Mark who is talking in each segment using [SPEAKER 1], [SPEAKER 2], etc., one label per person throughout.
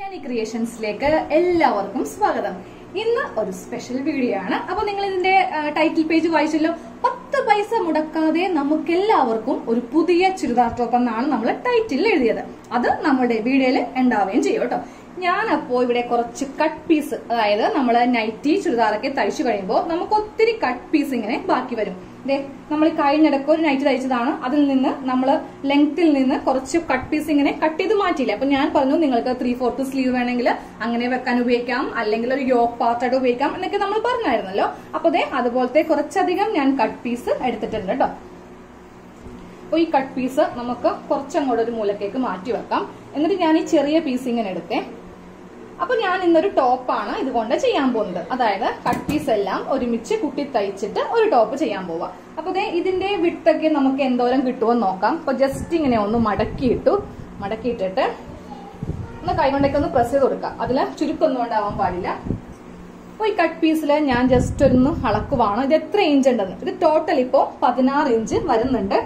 [SPEAKER 1] ഷൈനി ക്രിയേഷൻസിലേക്ക് എല്ലാവർക്കും സ്വാഗതം ഇന്ന് ഒരു സ്പെഷ്യൽ വീഡിയോ ആണ് അപ്പൊ നിങ്ങൾ ഇതിന്റെ ടൈറ്റിൽ പേജ് വായിച്ചല്ലോ പത്ത് പൈസ മുടക്കാതെ നമുക്ക് എല്ലാവർക്കും ഒരു പുതിയ ചുരിദാർ ടോപ്പ് എന്നാണ് നമ്മൾ ടൈറ്റിൽ എഴുതിയത് അത് നമ്മുടെ വീഡിയോയിൽ ഉണ്ടാവുകയും ചെയ്യും കേട്ടോ ഞാൻ അപ്പോ ഇവിടെ കുറച്ച് കട്ട് പീസ് അതായത് നമ്മൾ നൈറ്റി ചുരിദാറൊക്കെ തയ്ച്ചു കഴിയുമ്പോൾ നമുക്ക് ഒത്തിരി കട്ട് പീസ് ഇങ്ങനെ ബാക്കി വരും ദേ നമ്മൾ കഴിഞ്ഞിടക്ക് ഒരു നൈറ്റ് തയ്ച്ചതാണ് അതിൽ നിന്ന് നമ്മൾ ലെങ്ത്തിൽ നിന്ന് കുറച്ച് കട്ട് പീസ് ഇങ്ങനെ കട്ട് ചെയ്ത് മാറ്റിയില്ല അപ്പൊ ഞാൻ പറഞ്ഞു നിങ്ങൾക്ക് ത്രീ ഫോർത്ത് സ്ലീവ് വേണമെങ്കിൽ അങ്ങനെ വെക്കാൻ ഉപയോഗിക്കാം അല്ലെങ്കിൽ ഒരു യോക്ക് പാർട്ടായിട്ട് ഉപയോഗിക്കാം എന്നൊക്കെ നമ്മൾ പറഞ്ഞായിരുന്നല്ലോ അപ്പൊ ദേ അതുപോലത്തെ കുറച്ചധികം ഞാൻ കട്ട് പീസ് എടുത്തിട്ടുണ്ട് കേട്ടോ അപ്പൊ ഈ കട്ട് പീസ് നമുക്ക് കുറച്ചങ്ങോട്ട് ഒരു മൂലക്കേക്ക് മാറ്റി വെക്കാം എന്നിട്ട് ഞാൻ ഈ ചെറിയ പീസ് ഇങ്ങനെ എടുത്തേ അപ്പൊ ഞാൻ ഇന്നൊരു ടോപ്പാണ് ഇതുകൊണ്ട് ചെയ്യാൻ പോകുന്നത് അതായത് കട്ട് പീസ് എല്ലാം ഒരുമിച്ച് കുട്ടി തയ്ച്ചിട്ട് ഒരു ടോപ്പ് ചെയ്യാൻ പോവാം അപ്പൊ ദേ ഇതിന്റെ വിട്ടൊക്കെ നമുക്ക് എന്തോരം കിട്ടുമെന്ന് നോക്കാം അപ്പൊ ജസ്റ്റ് ഇങ്ങനെ ഒന്ന് മടക്കിയിട്ടു മടക്കിയിട്ടിട്ട് ഒന്ന് കൈകൊണ്ടൊക്കെ ഒന്ന് പ്രസ് ചെയ്ത് കൊടുക്കാം അതിൽ ചുരുക്കൊന്നും ഉണ്ടാവാൻ പാടില്ല അപ്പൊ ഈ കട്ട് പീസിൽ ഞാൻ ജസ്റ്റ് ഒന്ന് അളക്കുവാണ് ഇത് എത്ര ഇഞ്ച് ഉണ്ടെന്ന് ഇത് ടോട്ടൽ ഇപ്പോ പതിനാറ് ഇഞ്ച് വരുന്നുണ്ട്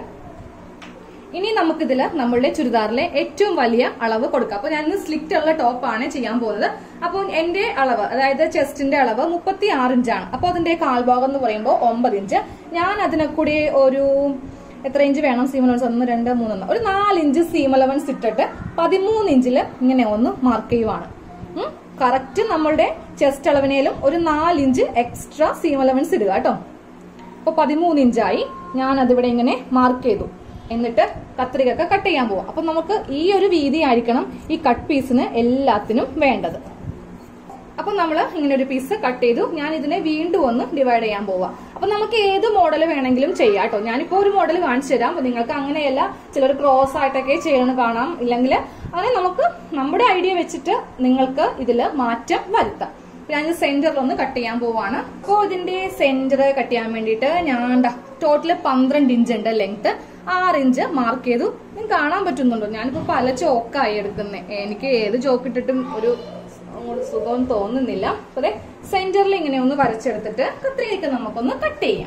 [SPEAKER 1] ഇനി നമുക്കിതില് നമ്മളുടെ ചുരിദാറിലെ ഏറ്റവും വലിയ അളവ് കൊടുക്കാം അപ്പൊ ഞാൻ സ്ലിറ്റ് ഉള്ള ടോപ്പാണ് ചെയ്യാൻ പോകുന്നത് അപ്പോൾ എന്റെ അളവ് അതായത് ചെസ്റ്റിന്റെ അളവ് മുപ്പത്തി ആറ് ഇഞ്ചാണ് അപ്പൊ അതിന്റെ കാൽഭാഗം എന്ന് പറയുമ്പോൾ ഒമ്പത് ഇഞ്ച് ഞാൻ അതിനെ കൂടി ഒരു എത്ര ഇഞ്ച് വേണം സീം അലവൻസ് ഒന്ന് രണ്ട് മൂന്ന് ഒരു നാല് ഇഞ്ച് സീം അലവൻസ് ഇട്ടിട്ട് പതിമൂന്ന് ഇഞ്ചിൽ ഇങ്ങനെ ഒന്ന് മാർക്ക് ചെയ്യുവാണ് കറക്റ്റ് നമ്മളുടെ ചെസ്റ്റ് അളവിനേലും ഒരു നാല് ഇഞ്ച് എക്സ്ട്രാ സീം അലവൻസ് ഇടുക കേട്ടോ അപ്പൊ പതിമൂന്ന് ഇഞ്ചായി ഞാൻ അതിവിടെ ഇങ്ങനെ മാർക്ക് ചെയ്തു എന്നിട്ട് കത്രികയൊക്കെ കട്ട് ചെയ്യാൻ പോവാം അപ്പൊ നമുക്ക് ഈ ഒരു വീതി ആയിരിക്കണം ഈ കട്ട് പീസിന് എല്ലാത്തിനും വേണ്ടത് അപ്പൊ നമ്മൾ ഇങ്ങനെ ഒരു പീസ് കട്ട് ചെയ്തു ഞാൻ ഇതിനെ വീണ്ടും ഒന്ന് ഡിവൈഡ് ചെയ്യാൻ പോവാം അപ്പൊ നമുക്ക് ഏത് മോഡൽ വേണമെങ്കിലും ചെയ്യാം കേട്ടോ ഞാനിപ്പോ ഒരു മോഡൽ കാണിച്ചു തരാം അപ്പൊ നിങ്ങൾക്ക് അങ്ങനെയല്ല ചിലർ ക്രോസ് ആയിട്ടൊക്കെ ചെയ്യണമെന്ന് കാണാം ഇല്ലെങ്കിൽ അങ്ങനെ നമുക്ക് നമ്മുടെ ഐഡിയ വെച്ചിട്ട് നിങ്ങൾക്ക് ഇതില് മാറ്റം വരുത്താം ഞാൻ സെന്ററിൽ ഒന്ന് കട്ട് ചെയ്യാൻ പോവാണ് അപ്പോൾ ഇതിന്റെ സെന്റർ കട്ട് ചെയ്യാൻ വേണ്ടിയിട്ട് ഞാൻ ടോട്ടൽ പന്ത്രണ്ട് ഇഞ്ച് ഉണ്ട് ലെങ്ത് ആറ് ഇഞ്ച് മാർക്ക് ചെയ്തു നിങ്ങൾക്ക് കാണാൻ പറ്റുന്നുണ്ടോ ഞാനിപ്പോ പല ചോക്കായി എടുക്കുന്നത് എനിക്ക് ഏത് ചോക്ക് ഇട്ടിട്ടും ഒരു അങ്ങോട്ട് സുഖം തോന്നുന്നില്ല അതെ സെന്ററിൽ ഇങ്ങനെ ഒന്ന് വരച്ചെടുത്തിട്ട് കത്രികയ്ക്ക് നമുക്കൊന്ന് കട്ട് ചെയ്യാം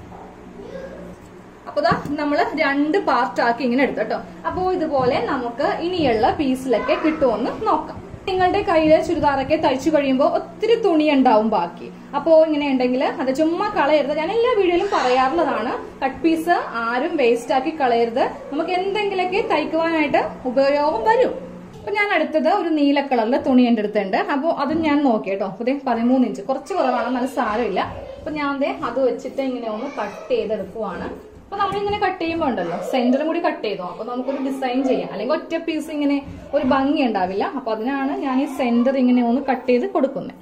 [SPEAKER 1] അപ്പൊ ദാ നമ്മള് രണ്ട് പാർട്ടാക്കി ഇങ്ങനെ എടുത്തു കേട്ടോ അപ്പോ ഇതുപോലെ നമുക്ക് ഇനിയുള്ള പീസിലൊക്കെ കിട്ടുമെന്ന് നോക്കാം നിങ്ങളുടെ കയ്യില് ചുരിദാറൊക്കെ തയ്ച്ചു കഴിയുമ്പോൾ ഒത്തിരി തുണി ഉണ്ടാവും ബാക്കി അപ്പോ ഇങ്ങനെ ഉണ്ടെങ്കിൽ അത് ചുമ്മാ കളയരുത് ഞാൻ എല്ലാ വീഡിയോയിലും പറയാറുള്ളതാണ് കട്ട് പീസ് ആരും വേസ്റ്റ് ആക്കി കളയരുത് നമുക്ക് എന്തെങ്കിലുമൊക്കെ തയ്ക്കുവാനായിട്ട് ഉപയോഗം വരും അപ്പൊ ഞാൻ അടുത്തത് ഒരു നീല കളറിലെ തുണി എന്റെ അടുത്തുണ്ട് അപ്പൊ അത് ഞാൻ നോക്കി കേട്ടോ അതെ പതിമൂന്ന് ഇഞ്ച് കുറച്ച് കുറവാണ് നല്ല സാരമില്ല അപ്പൊ ഞാൻ ദേ അത് വെച്ചിട്ട് ഇങ്ങനെ ഒന്ന് കട്ട് ചെയ്തെടുക്കുവാണ് അപ്പൊ നമ്മളിങ്ങനെ കട്ട് ചെയ്യുമ്പോൾ ഉണ്ടല്ലോ സെന്ററും കൂടി കട്ട് ചെയ്തോ അപ്പൊ നമുക്കൊരു ഡിസൈൻ ചെയ്യാം അല്ലെങ്കിൽ ഒറ്റ പീസ് ഇങ്ങനെ ഒരു ഭംഗി ഉണ്ടാവില്ല അപ്പൊ അതിനാണ് ഞാൻ ഈ സെന്റർ ഇങ്ങനെ ഒന്ന് കട്ട് ചെയ്ത് കൊടുക്കുന്നത്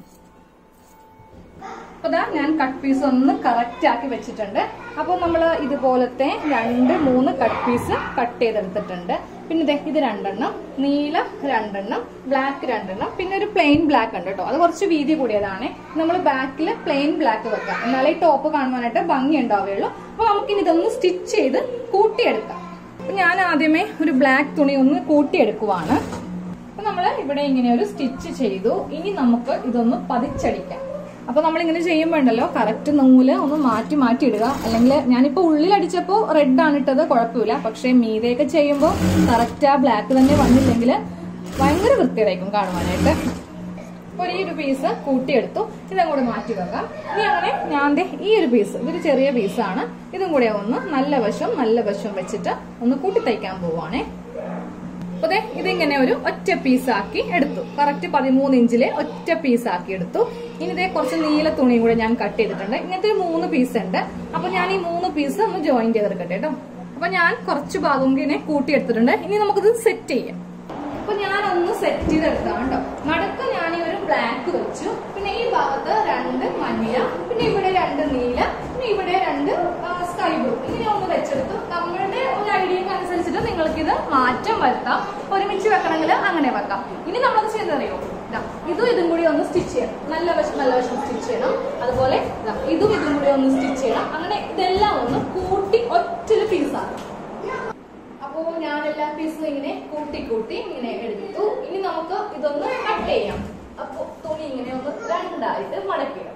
[SPEAKER 1] അപ്പൊ ദാ ഞാൻ കട്ട് പീസ് ഒന്ന് കറക്റ്റ് ആക്കി വെച്ചിട്ടുണ്ട് അപ്പോൾ നമ്മൾ ഇതുപോലത്തെ രണ്ട് മൂന്ന് കട്ട് പീസ് കട്ട് ചെയ്തെടുത്തിട്ടുണ്ട് പിന്നെ ദേ ഇത് രണ്ടെണ്ണം നീല രണ്ടെണ്ണം ബ്ലാക്ക് രണ്ടെണ്ണം പിന്നെ ഒരു പ്ലെയിൻ ബ്ലാക്ക് ഉണ്ട് കേട്ടോ അത് കുറച്ച് വീതി കൂടിയതാണ് നമ്മൾ ബാക്കിൽ പ്ലെയിൻ ബ്ലാക്ക് വെക്കാം എന്നാലേ ഈ ടോപ്പ് കാണുവാനായിട്ട് ഭംഗി ഉണ്ടാവുകയുള്ളൂ അപ്പൊ നമുക്കിനി ഇതൊന്ന് സ്റ്റിച്ച് ചെയ്ത് കൂട്ടിയെടുക്കാം അപ്പൊ ഞാൻ ആദ്യമേ ഒരു ബ്ലാക്ക് തുണി ഒന്ന് കൂട്ടിയെടുക്കുവാണ് അപ്പൊ നമ്മൾ ഇവിടെ ഇങ്ങനെ ഒരു സ്റ്റിച്ച് ചെയ്തു ഇനി നമുക്ക് ഇതൊന്ന് പതിച്ചടിക്കാം അപ്പൊ നമ്മൾ ഇങ്ങനെ ചെയ്യുമ്പോൾ ഉണ്ടല്ലോ കറക്റ്റ് നൂല് ഒന്ന് മാറ്റി മാറ്റി ഇടുക അല്ലെങ്കിൽ ഞാനിപ്പോ ഉള്ളിൽ അടിച്ചപ്പോ റെഡ് ആണ് ഇട്ടത് കുഴപ്പമില്ല പക്ഷെ മീതയൊക്കെ ചെയ്യുമ്പോൾ കറക്റ്റ് ആ ബ്ലാക്ക് തന്നെ വന്നില്ലെങ്കിൽ ഭയങ്കര വൃത്തിയായിരിക്കും കാണുവാനായിട്ട് അപ്പോൾ ഈ ഒരു പീസ് കൂട്ടിയെടുത്തു ഇതങ്ങോട്ട് മാറ്റി വെക്കാം ഇനി അങ്ങനെ ഞാൻ ദേ ഈ ഒരു പീസ് ഇതൊരു ചെറിയ പീസാണ് ഇതും കൂടെ ഒന്ന് നല്ല വശം നല്ല വശം വെച്ചിട്ട് ഒന്ന് കൂട്ടി തയ്ക്കാൻ പോവാണേ അപ്പൊ ദേ ഇതിങ്ങനെ ഒരു ഒറ്റ പീസാക്കി എടുത്തു കറക്റ്റ് പതിമൂന്ന് ഇഞ്ചിലെ ഒറ്റ പീസാക്കി എടുത്തു ഇനി ഇതേ കുറച്ച് നീല തുണിയും കൂടെ ഞാൻ കട്ട് ചെയ്തിട്ടുണ്ട് ഇങ്ങനത്തെ ഒരു മൂന്ന് പീസ് ഉണ്ട് അപ്പൊ ഞാൻ ഈ മൂന്ന് പീസ് ഒന്ന് ജോയിൻ ചെയ്തെടുക്കട്ടെ കേട്ടോ അപ്പൊ ഞാൻ കുറച്ച് ഭാഗം ഇങ്ങനെ കൂട്ടിയെടുത്തിട്ടുണ്ട് ഇനി നമുക്കിത് സെറ്റ് ചെയ്യാം അപ്പൊ ഞാൻ ഒന്ന് സെറ്റ് ചെയ്തെടുക്കാം കേട്ടോ നടുക്ക് ഞാൻ ഈ ഒരു ബ്ലാക്ക് വെച്ചു പിന്നെ ഈ ഭാഗത്ത് രണ്ട് മഞ്ഞ പിന്നെ ഇവിടെ രണ്ട് നീല പിന്നെ ഇവിടെ രണ്ട് സ്കൈ ബ്ലൂ ഇങ്ങനെ ഒന്ന് വെച്ചെടുത്തു നമ്മളുടെ ഒരു ഐഡിയക്ക് അനുസരിച്ചിട്ട് നിങ്ങൾക്ക് ഇത് മാറ്റം വരുത്താം ഒരുമിച്ച് വെക്കണമെങ്കിൽ അങ്ങനെ വെക്കാം ഇനി നമ്മളത് ചെയ്തറിയോ ഇതും ഇതും കൂടി ഒന്ന് സ്റ്റിച്ച് ചെയ്യണം നല്ല വശം നല്ല വശം സ്റ്റിച്ച് ചെയ്യണം അതുപോലെ ഇതും ഇതും കൂടി ഒന്ന് സ്റ്റിച്ച് ചെയ്യണം അങ്ങനെ ഇതെല്ലാം ഒന്ന് കൂട്ടി ഒറ്റൊരു പീസാക്കാം അപ്പോ ഞാൻ എല്ലാ പീസും ഇങ്ങനെ കൂട്ടി കൂട്ടി ഇങ്ങനെ എടുത്തു ഇനി നമുക്ക് ഇതൊന്ന് കട്ട് ചെയ്യാം അപ്പൊ തുണി ഇങ്ങനെ ഒന്ന് രണ്ടായിട്ട് മടക്കിയിടാം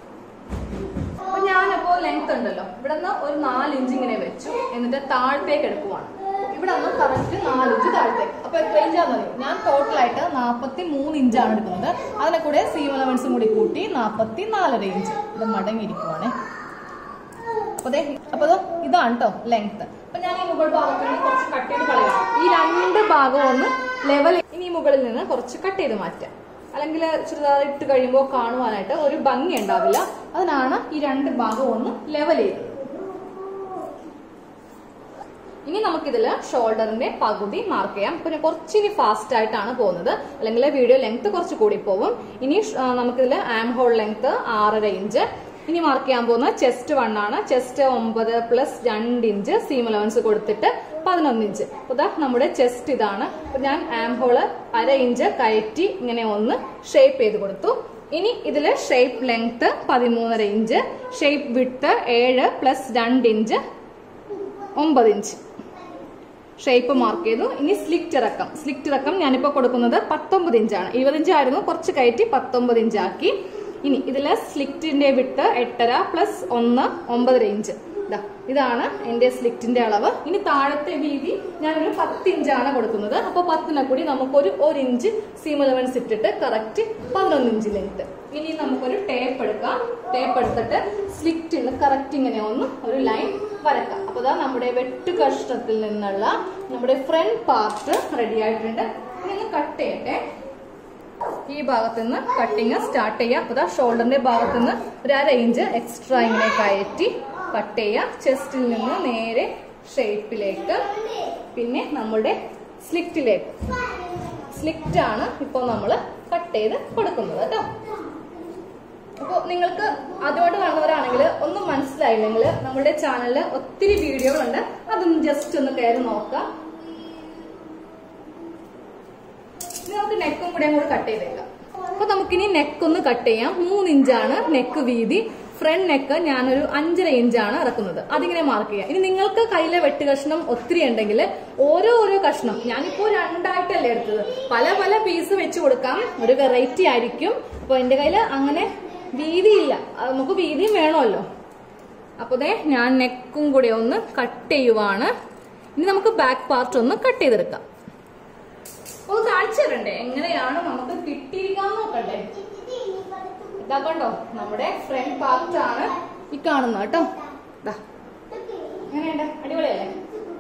[SPEAKER 1] അപ്പൊ ഞാനപ്പോ ലെങ്ത് ഉണ്ടല്ലോ ഇവിടെ നിന്ന് ഒരു നാല് ഇഞ്ച് ഇങ്ങനെ വെച്ചു എന്നിട്ട് താഴത്തേക്ക് എടുക്കുവാണ് ഇവിടെ നിന്ന് കറക്റ്റ് നാല് ഇഞ്ച് താഴത്തേക്ക് അപ്പൊ എത്ര ഇഞ്ചാന്ന് അറിയോ ഞാൻ ടോട്ടലായിട്ട് നാപ്പത്തി മൂന്ന് ഇഞ്ചാണ് എടുക്കുന്നത് അതിനെ കൂടെ സീം അലവൻസും കൂടി കൂട്ടി നാപ്പത്തി നാലര ഇഞ്ച് ഇത് മടങ്ങിയിരിക്കുവാണേ അപ്പൊ ദേ അപ്പൊ ദോ ഇതാണ് കേട്ടോ ലെങ്ത് അപ്പൊ ഞാൻ ഈ മുകൾ ഭാഗത്ത് നിന്ന് കുറച്ച് കട്ട് ചെയ്ത് കളയാം ഈ രണ്ട് ഭാഗവും ഒന്ന് ലെവൽ ഇനി ഈ മുകളിൽ നിന്ന് കുറച്ച് കട്ട് ചെയ്ത് മാറ്റാം അല്ലെങ്കിൽ ചുരിദാർ ഇട്ട് കഴിയുമ്പോൾ കാണുവാനായിട്ട് ഒരു ഭംഗി ഉണ്ടാവില്ല അതിനാണ് ഈ രണ്ട് ഭാഗവും ഒന്ന് ലെവൽ ചെയ്തത് ഇനി നമുക്കിതില് ഷോൾഡറിന്റെ പകുതി മാർക്ക് ചെയ്യാം പിന്നെ കുറച്ചിനി ഫാസ്റ്റ് ആയിട്ടാണ് പോകുന്നത് അല്ലെങ്കിൽ വീഡിയോ ലെങ്ത് കുറച്ച് കൂടി പോകും ഇനി ഷ്- ആ, നമുക്കിതില് ആം ഹോൾ ലെങ്ത് ആറര ഇഞ്ച് ഇനി മാർക്ക് ചെയ്യാൻ പോകുന്ന ചെസ്റ്റ് വൺ ആണ് ചെസ്റ്റ് ഒമ്പത് പ്ലസ് രണ്ട് ഇഞ്ച് സീം അലവൻസ് കൊടുത്തിട്ട് പതിനൊന്ന് ഇഞ്ച് അപ്പൊ ദാ നമ്മുടെ ചെസ്റ്റ് ഇതാണ് അപ്പൊ ഞാൻ ആം ഹോള് അര ഇഞ്ച് കയറ്റി ഇങ്ങനെ ഒന്ന് ഷേപ്പ് ചെയ്ത് കൊടുത്തു ഇനി ഇതില് ഷേപ്പ് ലെങ്ത് പതിമൂന്നര ഇഞ്ച് ഷേപ്പ് വിട്ട് ഏഴ് പ്ലസ് രണ്ട് ഇഞ്ച് ഒമ്പത് ഇഞ്ച് ഷേപ്പ് മാർക്ക് ചെയ്തു ഇനി സ്ലിക്റ്റ് ഇറക്കം സ്ലിക്റ്റ് ഇറക്കം ഞാനിപ്പോ കൊടുക്കുന്നത് പത്തൊമ്പത് ഇഞ്ചാണ് ഇരുപത് ഇഞ്ച് ആയിരുന്നു കുറച്ച് കയറ്റി പത്തൊമ്പത് ഇഞ്ചാക്കി ഇനി ഇതിലെ സ്ലിക്റ്റിന്റെ വിട്ട് എട്ടര പ്ലസ് ഒന്ന് ഒമ്പതര ഇഞ്ച് ദാ, ഇതാണ് എന്റെ സ്ലിക്റ്റിന്റെ അളവ് ഇനി താഴത്തെ വീതി ഞാനൊരു പത്ത് ഇഞ്ചാണ് കൊടുക്കുന്നത് അപ്പൊ പത്തിനെ കൂടി നമുക്കൊരു ഒരു ഇഞ്ച് സീം അലവൻസ് ഇട്ടിട്ട് കറക്റ്റ് പതിനൊന്ന് ഇഞ്ച് ലെങ്ത് ഇനി നമുക്കൊരു ടേപ്പ് എടുക്കാം ടേപ്പ് എടുത്തിട്ട് സ്ലിക്റ്റിന് കറക്റ്റ് ഇങ്ങനെ ഒന്ന് ഒരു ലൈൻ വരക്കാം അപ്പൊ ദാ നമ്മുടെ വെട്ട് കഷ്ണത്തിൽ നിന്നുള്ള നമ്മുടെ ഫ്രണ്ട് പാർട്ട് റെഡി ആയിട്ടുണ്ട് ഇനി ഒന്ന് കട്ട് ചെയ്യട്ടെ ഈ ഭാഗത്ത് നിന്ന് കട്ടിങ് സ്റ്റാർട്ട് ചെയ്യാം അപ്പൊ ഷോൾഡറിന്റെ ഭാഗത്ത് നിന്ന് ഒരു അര ഇഞ്ച് എക്സ്ട്രാ ഇങ്ങനെ കയറ്റി കട്ട് ചെയ്യാം ചെസ്റ്റിൽ നിന്ന് നേരെ ഷേപ്പിലേക്ക് പിന്നെ നമ്മുടെ സ്ലിക്റ്റിലേക്ക് സ്ലിക്റ്റ് ആണ് ഇപ്പോൾ നമ്മൾ കട്ട് ചെയ്ത് കൊടുക്കുന്നത് കേട്ടോ അപ്പോൾ നിങ്ങൾക്ക് ആദ്യമായിട്ട് കാണുന്നവരാണെങ്കിൽ ഒന്നും മനസ്സിലായില്ലെങ്കിൽ നമ്മുടെ ചാനലിൽ ഒത്തിരി വീഡിയോകളുണ്ട് അതൊന്ന് ജസ്റ്റ് ഒന്ന് കയറി നോക്കാം ഇനി നമുക്ക് നെക്കും കൂടെ കൂടെ കട്ട് ചെയ്തേക്കാം അപ്പൊ നമുക്കിനി നെക്ക് ഒന്ന് കട്ട് ചെയ്യാം മൂന്ന് ഇഞ്ചാണ് നെക്ക് വീതി ഫ്രണ്ട് നെക്ക് ഞാനൊരു അഞ്ചര ഇഞ്ചാണ് ഇറക്കുന്നത് അതിങ്ങനെ മാർക്ക് ചെയ്യാം ഇനി നിങ്ങൾക്ക് കയ്യിലെ വെട്ട് കഷ്ണം ഒത്തിരി ഉണ്ടെങ്കിൽ ഓരോ ഓരോ കഷ്ണം ഞാനിപ്പോ രണ്ടായിട്ടല്ലേ എടുത്തത് പല പല പീസ് വെച്ച് കൊടുക്കാം ഒരു വെറൈറ്റി ആയിരിക്കും അപ്പൊ എന്റെ കയ്യിൽ അങ്ങനെ വീതിയില്ല അത് നമുക്ക് വീതിയും വേണമല്ലോ അപ്പൊ ദേ ഞാൻ നെക്കും കൂടി ഒന്ന് കട്ട് ചെയ്യുവാണ് ഇനി നമുക്ക് ബാക്ക് പാർട്ട് ഒന്ന് കട്ട് ചെയ്തെടുക്കാം ഒന്ന് കാണിച്ചു തരണ്ടേ എങ്ങനെയാണ് നമുക്ക് കിട്ടിയിരിക്കാൻ നോക്കണ്ടേ ഇതാ കണ്ടോ നമ്മുടെ ഫ്രണ്ട് പാർട്ട് ആണ് ഈ കാണുന്നത് കേട്ടോ ദാ. എങ്ങനെയുണ്ട് അടിപൊളിയല്ലേ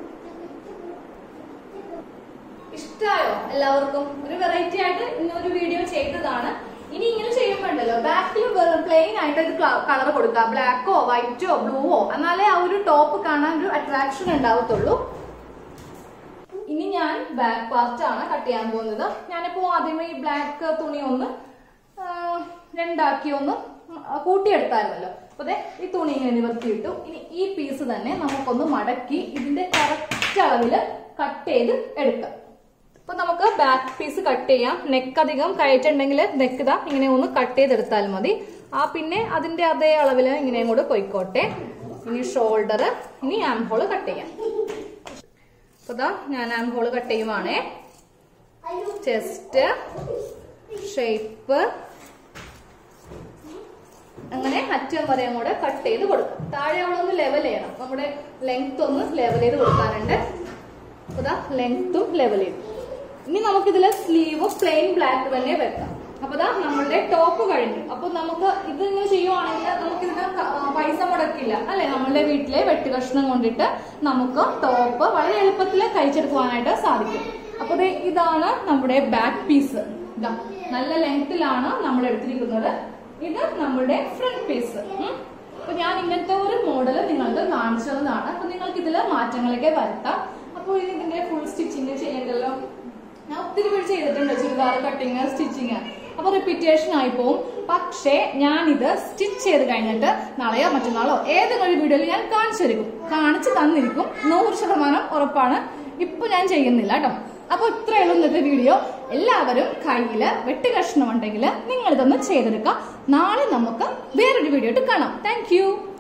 [SPEAKER 1] ഇഷ്ടായോ എല്ലാവർക്കും ഒരു വെറൈറ്റി ആയിട്ട് ഇന്നൊരു വീഡിയോ ചെയ്തതാണ് ഇനി ഇങ്ങനെ ചെയ്യുമ്പോണ്ടല്ലോ ബാക്കിൽ പ്ലെയിൻ ആയിട്ട് ഒരു കളർ കൊടുക്കുക ബ്ലാക്കോ വൈറ്റോ ബ്ലൂവോ എന്നാലേ ആ ഒരു ടോപ്പ് കാണാൻ ഒരു അട്രാക്ഷൻ ഉണ്ടാവത്തുള്ളൂ ഇനി ഞാൻ ബാക്ക് പാർട്ട് ആണ് കട്ട് ചെയ്യാൻ പോകുന്നത് ഞാനിപ്പോ ആദ്യമേ ഈ ബ്ലാക്ക് തുണി ഒന്ന് ആ, രണ്ടാക്കി ഒന്ന് കൂട്ടിയെടുത്തായിരുന്നല്ലോ അപ്പൊ ദേ ഈ തുണി ഇങ്ങനെ നിവർത്തിയിട്ടു ഇനി ഈ പീസ് തന്നെ നമുക്കൊന്ന് മടക്കി ഇതിന്റെ കറക്റ്റ് അളവില് കട്ട് ചെയ്ത് എടുക്കാം അപ്പൊ നമുക്ക് ബാക്ക് പീസ് കട്ട് ചെയ്യാം നെക്ക് അധികം കയറ്റുണ്ടെങ്കിൽ നെക്ക് ഇതാ ഇങ്ങനെ ഒന്ന് കട്ട് ചെയ്തെടുത്താൽ മതി ആ പിന്നെ അതിന്റെ അതേ അളവില് ഇങ്ങനെയും കൂടെ പൊയ്ക്കോട്ടെ ഇനി ഷോൾഡർ ഇനി ആം ഹോള് കട്ട് ചെയ്യാം അപ്പൊ ദാ ഞാൻ ആം ഹോള് കട്ട് ചെയ്യുവാണേ ചെസ്റ്റ് ഷേപ്പ് അങ്ങനെ അറ്റം വരെ കൂടെ കട്ട് ചെയ്ത് കൊടുക്കാം താഴെ അവളൊന്ന് ലെവൽ ചെയ്യണം നമ്മുടെ ലെങ്ത് ഒന്ന് ലെവൽ ചെയ്ത് കൊടുക്കാനുണ്ട് അപ്പൊ ദാ ലെങ്ത്തും ലെവൽ ചെയ്തു ഇനി നമുക്കിതില് സ്ലീവ് പ്ലെയിൻ ബ്ലാക്ക് തന്നെ വെക്കാം അപ്പൊ ദാ നമ്മളുടെ ടോപ്പ് കഴിഞ്ഞു അപ്പൊ നമുക്ക് ഇത് ഇങ്ങനെ ചെയ്യുവാണെങ്കിൽ നമുക്ക് ഇതിന് ക- ആ, പൈസ മുടക്കില്ല അല്ലെ നമ്മളുടെ വീട്ടിലെ വെട്ടി കഷ്ണം കൊണ്ടിട്ട് നമുക്ക് ടോപ്പ് വളരെ എളുപ്പത്തിൽ കഴിച്ചെടുക്കുവാനായിട്ട് സാധിക്കും അപ്പൊ ദേ ഇതാണ് നമ്മുടെ ബാക്ക് പീസ് ഇതാ നല്ല ലെങ്ത്തിലാണ് നമ്മൾ എടുത്തിരിക്കുന്നത് ഇത് നമ്മുടെ ഫ്രണ്ട് പീസ് അപ്പൊ ഞാൻ ഇങ്ങനത്തെ ഒരു മോഡൽ നിങ്ങൾക്ക് കാണിച്ചു തന്നതാണ് അപ്പൊ നിങ്ങൾക്ക് ഇതിൽ മാറ്റങ്ങളൊക്കെ വരുത്താം അപ്പോൾ ഇതിന്റെ ഫുൾ സ്റ്റിച്ചിങ് ചെയ്യേണ്ടല്ലോ ഞാൻ ഒത്തിരി പേര് ചെയ്തിട്ടുണ്ട് ചുരിദാർ കട്ടിങ് സ്റ്റിച്ചിങ് അപ്പൊ റിപ്പീറ്റേഷൻ ആയി പോവും പക്ഷേ ഞാനിത് സ്റ്റിച്ച് ചെയ്ത് കഴിഞ്ഞിട്ട് നാളെയോ മറ്റന്നാളോ ഏതെങ്കിലും ഒരു വീഡിയോയിൽ ഞാൻ കാണിച്ചു തരും കാണിച്ചു തന്നിരിക്കും നൂറ് ശതമാനം ഉറപ്പാണ് ഇപ്പൊ ഞാൻ ചെയ്യുന്നില്ല കേട്ടോ അപ്പൊ ഇത്രയുള്ള ഇന്നത്തെ വീഡിയോ എല്ലാവരും കയ്യില് വെട്ട് കഷ്ണം ഉണ്ടെങ്കിൽ നിങ്ങൾ ഇതൊന്ന് ചെയ്തെടുക്കാം നാളെ നമുക്ക് വേറൊരു വീഡിയോ ആയിട്ട് കാണാം താങ്ക്